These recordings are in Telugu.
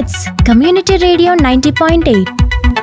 మిట్స్ community radio ninety point eight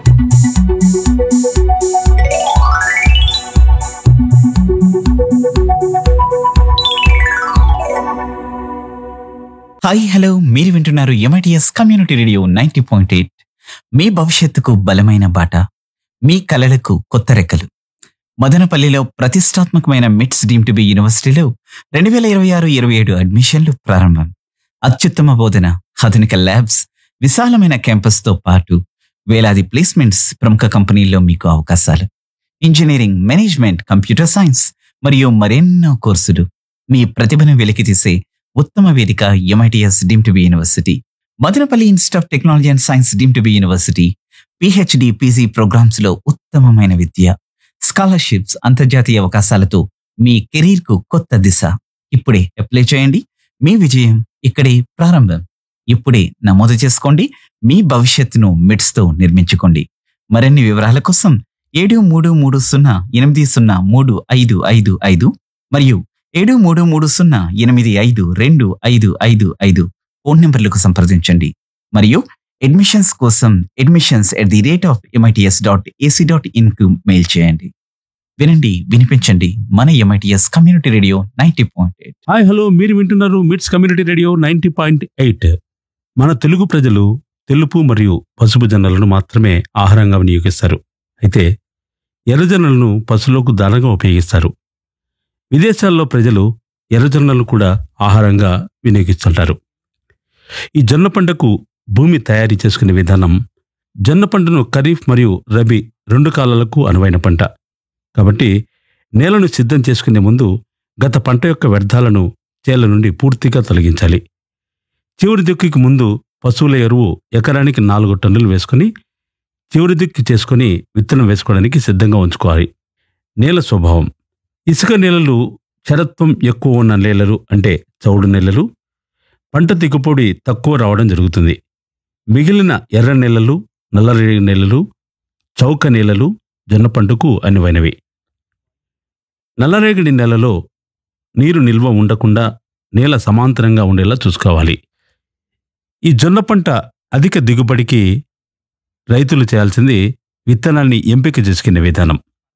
hi hello మీరు వింటున్నారు MITS community radio ninety point eight మీ భవిష్యత్తుకు బలమైన బాట మీ కలలకు కొత్త రెక్కలు మదనపల్లిలో ప్రతిష్టాత్మకమైన మిట్స్ డీమ్ టు బి యూనివర్సిటీలో రెండు వేల ఇరవై ఆరు ఇరవై ఏడు అడ్మిషన్లు ప్రారంభం అత్యుత్తమ బోధన ఆధునిక ల్యాబ్స్ విశాలమైన క్యాంపస్తో పాటు వేలాది ప్లేస్మెంట్స్ ప్రముఖ కంపెనీల్లో మీకు అవకాశాలు ఇంజనీరింగ్ మేనేజ్మెంట్ కంప్యూటర్ సైన్స్ మరియు మరెన్నో కోర్సులు మీ ప్రతిభను వెలికితీసే ఉత్తమ వేదిక MITS deemed to be university Madanapalle institute of technology and science deemed to be university PhD PG programmes లో ఉత్తమమైన విద్య స్కాలర్షిప్స్ అంతర్జాతీయ అవకాశాలతో మీ కెరీర్ కు కొత్త దిశ ఇప్పుడే అప్లై చేయండి మీ విజయం ఇక్కడే ప్రారంభం ఇప్పుడే నమోదు చేసుకోండి మీ భవిష్యత్తును మిడ్స్ తో నిర్మించుకోండి మరిన్ని వివరాల కోసం ఏడు మూడు మూడు సున్నా ఎనిమిది సున్నా మూడు ఐదు ఐదు ఐదు మరియు ఏడు మూడు మూడు సున్నా ఎనిమిది ఐదు రెండు ఐదు ఐదు ఐదు ఫోన్ నెంబర్లకు సంప్రదించండి మరియు అడ్మిషన్స్ కోసం admissions at the rate of MITS dot AC dot in కు మెయిల్ చేయండి వినండి వినిపించండి మన MITS community radio ninety point eight hi hello మీరు వింటున్నారు MITS community radio ninety point eight మన తెలుగు ప్రజలు తెలుపు మరియు పసుపు జొన్నలను మాత్రమే ఆహారంగా వినియోగిస్తారు అయితే ఎర్రజొన్నలను పశువులకు దానంగా ఉపయోగిస్తారు విదేశాల్లో ప్రజలు ఎర్రజొన్నలను కూడా ఆహారంగా వినియోగిస్తుంటారు ఈ జొన్న పంటకు భూమి తయారీ చేసుకునే విధానం జొన్న పంటను ఖరీఫ్ మరియు రబీ రెండు కాలాలకు అనువైన పంట కాబట్టి నేలను సిద్ధం చేసుకునే ముందు గత పంట యొక్క వ్యర్థాలను చేల నుండి పూర్తిగా తొలగించాలి చివరి దిక్కుకి ముందు పశువుల ఎరువు ఎకరానికి నాలుగు టన్నులు వేసుకుని చివరి దిక్కు చేసుకుని విత్తనం వేసుకోవడానికి సిద్ధంగా ఉంచుకోవాలి నేల స్వభావం ఇసుక నేలలు క్షరత్వం ఎక్కువ ఉన్న నేలలు అంటే చౌడు నేలలు పంట దిగుబడి తక్కువ రావడం జరుగుతుంది మిగిలిన ఎర్ర నేలలు నల్లరేగడి నేలలు చౌక నేలలు జొన్న పంటకు అనువైనవి నల్లరేగడి నేలలో నీరు నిల్వ ఉండకుండా నేల సమాంతరంగా ఉండేలా చూసుకోవాలి ఈ జొన్న పంట అధిక దిగుబడికి రైతులు చేయాల్సింది విత్తనాన్ని ఎంపిక చేసుకునే విధానం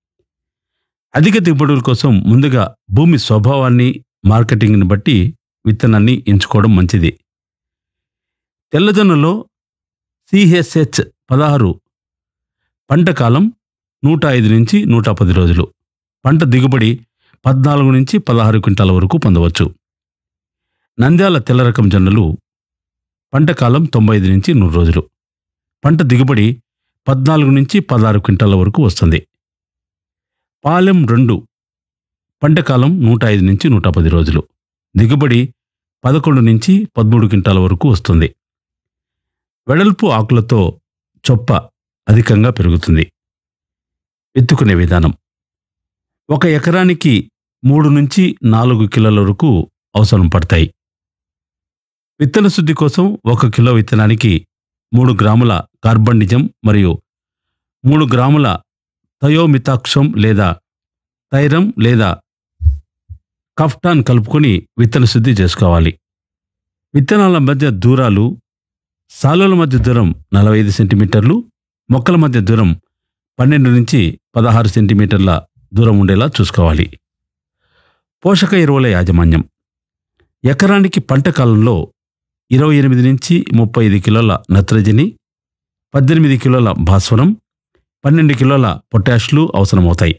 అధిక దిగుబడుల కోసం ముందుగా భూమి స్వభావాన్ని మార్కెటింగ్ని బట్టి విత్తనాన్ని ఎంచుకోవడం మంచిది తెల్లజొన్నలో సిహెచ్హెచ్ పదహారు పంట కాలం నూట ఐదు నుంచి నూట పది రోజులు పంట దిగుబడి పద్నాలుగు నుంచి పదహారు క్వింటాల వరకు పొందవచ్చు నంద్యాల తెల్ల రకం జొన్నలు పంట కాలం తొంభై ఐదు నుంచి నూరు రోజులు పంట దిగుబడి పద్నాలుగు నుంచి పదహారు క్వింటాల వరకు వస్తుంది పాలెం రెండు పంట కాలం నూట ఐదు నుంచి నూట పది రోజులు దిగుబడి పదకొండు నుంచి పదమూడు క్వింటాల వరకు వస్తుంది వెడల్పు ఆకులతో చొప్ప అధికంగా పెరుగుతుంది ఎత్తుకునే విధానం ఒక ఎకరానికి మూడు నుంచి నాలుగు కిలోల వరకు అవసరం పడతాయి విత్తన శుద్ధి కోసం ఒక కిలో విత్తనానికి మూడు గ్రాముల కార్బన్డిజం మరియు మూడు గ్రాముల థయోమితాక్షం లేదా థైరం లేదా కఫ్టాన్ కలుపుకొని విత్తన శుద్ధి చేసుకోవాలి విత్తనాల మధ్య దూరాలు సాలుల మధ్య దూరం నలభై ఐదు సెంటీమీటర్లు మొక్కల మధ్య దూరం పన్నెండు నుంచి పదహారు సెంటీమీటర్ల దూరం ఉండేలా చూసుకోవాలి పోషక ఎరువుల యాజమాన్యం ఎకరానికి పంట కాలంలో ఇరవై ఎనిమిది నుంచి ముప్పై ఐదు కిలోల నత్రజని పద్దెనిమిది కిలోల భాస్వరం పన్నెండు కిలోల పొటాష్లు అవసరమవుతాయి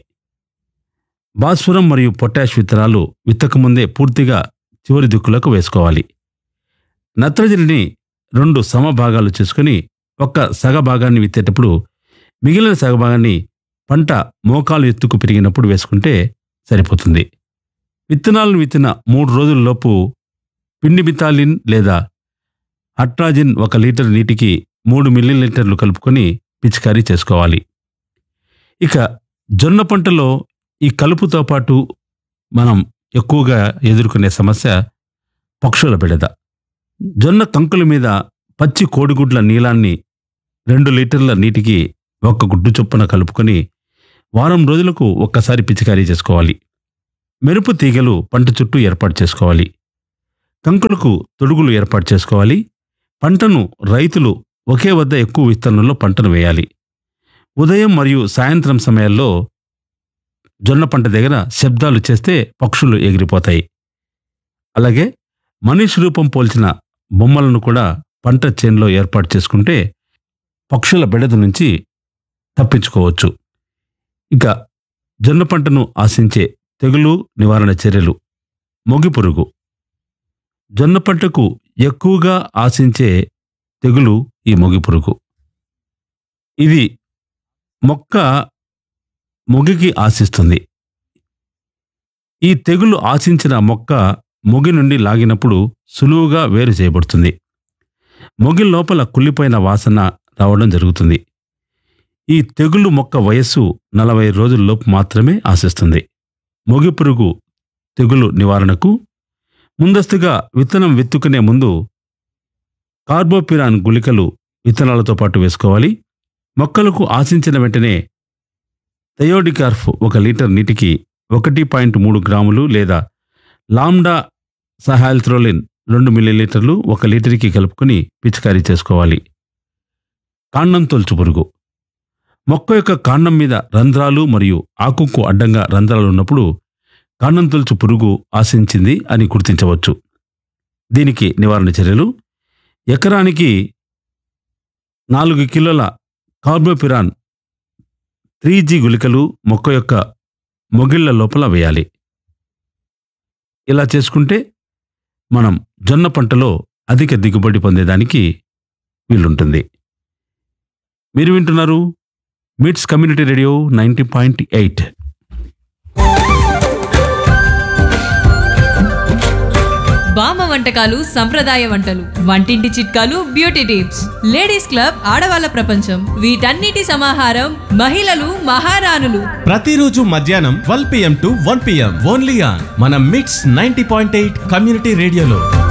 భాస్వరం మరియు పొటాష్ విత్తనాలు విత్తకముందే పూర్తిగా చివరి దిక్కులకు వేసుకోవాలి నత్రజనిని రెండు సమభాగాలు చేసుకుని ఒక్క సగ భాగాన్ని విత్తేటప్పుడు మిగిలిన సగ భాగాన్ని పంట మోకాలు ఎత్తుకు పెరిగినప్పుడు వేసుకుంటే సరిపోతుంది విత్తనాలను విత్తిన మూడు రోజుల్లోపు పిండి బితాలిన్ లేదా అట్రాజిన్ ఒక లీటర్ నీటికి మూడు మిల్లీలీటర్లు కలుపుకొని పిచికారీ చేసుకోవాలి ఇక జొన్న పంటలో ఈ కలుపుతో పాటు మనం ఎక్కువగా ఎదుర్కొనే సమస్య పక్షుల బెడద జొన్న కంకుల మీద పచ్చి కోడిగుడ్ల నీలాన్ని రెండు లీటర్ల నీటికి ఒక్క గుడ్డు చొప్పున కలుపుకొని వారం రోజులకు ఒక్కసారి పిచికారీ చేసుకోవాలి మెరుపు తీగలు పంట చుట్టూ ఏర్పాటు చేసుకోవాలి కంకులకు తొడుగులు ఏర్పాటు చేసుకోవాలి పంటను రైతులు ఒకే వద్ద ఎక్కువ విస్తీర్ణంలో పంటను వేయాలి ఉదయం మరియు సాయంత్రం సమయాల్లో జొన్న పంట దగ్గర శబ్దాలు చేస్తే పక్షులు ఎగిరిపోతాయి అలాగే మనిషి రూపం పోల్చిన బొమ్మలను కూడా పంట చేనులో ఏర్పాటు చేసుకుంటే పక్షుల బెడద నుంచి తప్పించుకోవచ్చు ఇక జొన్న పంటను ఆశించే తెగులు నివారణ చర్యలు మొగి పురుగు జొన్న పంటకు ఎక్కువగా ఆశించే తెగులు ఈ మొగి పురుగు ఇది మొక్క మొగికి ఆశిస్తుంది ఈ తెగులు ఆశించిన మొక్క మొగి నుండి లాగినప్పుడు సులువుగా వేరు చేయబడుతుంది మొగి లోపల కుళ్ళిపోయిన వాసన రావడం జరుగుతుంది ఈ తెగులు మొక్క వయస్సు నలభై రోజుల్లోపు మాత్రమే ఆశిస్తుంది మొగి పురుగు తెగులు నివారణకు ముందస్తుగా విత్తనం విత్తుకునే ముందు కార్బోపిరాన్ గుళికలు విత్తనాలతో పాటు వేసుకోవాలి మొక్కలకు ఆశించిన వెంటనే థయోడికార్ఫ్ ఒక లీటర్ నీటికి ఒకటి పాయింట్ మూడు గ్రాములు లేదా లామ్డా సహాల్థ్రోలిన్ రెండు మిల్లీలీటర్లు ఒక లీటర్కి కలుపుకొని పిచికారీ చేసుకోవాలి కాండం తొలుచు పురుగు మొక్క యొక్క కాండం మీద రంధ్రాలు మరియు ఆకుకు అడ్డంగా రంధ్రాలు ఉన్నప్పుడు కాండం తొలుచు పురుగు ఆశించింది అని గుర్తించవచ్చు దీనికి నివారణ చర్యలు ఎకరానికి నాలుగు కిలోల కార్బోపిరాన్ త్రీ జీ గుళికలు మొక్క యొక్క మొగిళ్ల లోపల వేయాలి ఇలా చేసుకుంటే మనం జొన్న పంటలో అధిక దిగుబడి పొందేదానికి వీలుంటుంది మీరు వింటున్నారు MITS community radio ninety point eight బామ్మ వంటకాలు సంప్రదాయ వంటలు వంటింటి చిట్కాలు బ్యూటీ టిప్స్ లేడీస్ క్లబ్ ఆడవాళ్ళ ప్రపంచం వీటన్నిటి సమాహారం మహిళలు మహారాణులు ప్రతిరోజు మధ్యాహ్నం twelve PM to one PM only on మన MITS ninety point eight community రేడియోలో